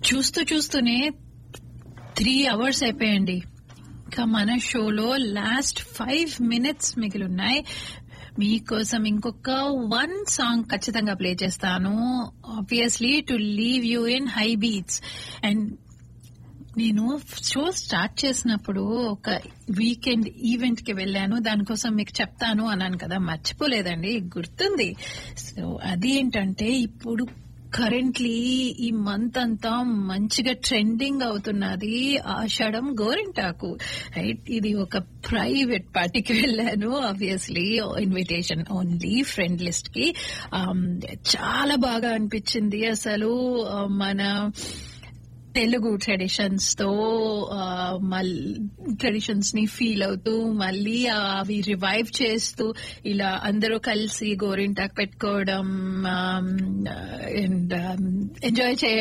చూస్తూ చూస్తూనే three hours అయిపోయండి ఇంకా మన షోలో లాస్ట్ ఫైవ్ మినిట్స్ మిగిలిన్నాయి మీకోసం ఇంకొక వన్ సాంగ్ ఖచ్చితంగా ప్లే చేస్తాను obviously to leave you in high beats and నేను షో స్టార్ట్ చేసినప్పుడు ఒక వీకెండ్ ఈవెంట్ కి వెళ్ళాను దానికోసం మీకు చెప్తాను అన్నాను కదా మర్చిపోలేదండి గుర్తుంది సో అది ఏంటంటే ఇప్పుడు కరెంట్లీ ఈ మంత్ అంతా మంచిగా ట్రెండింగ్ అవుతున్నది ఆషాఢం గోరింటాకు రైట్ ఇది ఒక ప్రైవేట్ పార్టీకి వెళ్ళాను obviously invitation only friend list కి చాలా బాగా అనిపించింది అసలు మన తెలుగు ట్రెడిషన్స్ తో ట్రెడిషన్స్ ని ఫీల్ అవుతూ మళ్ళీ అవి రివైవ్ చేస్తూ ఇలా అందరూ కలిసి గోరింటాకు పెట్టుకోవడం అండ్ ఎంజాయ్ చేయడం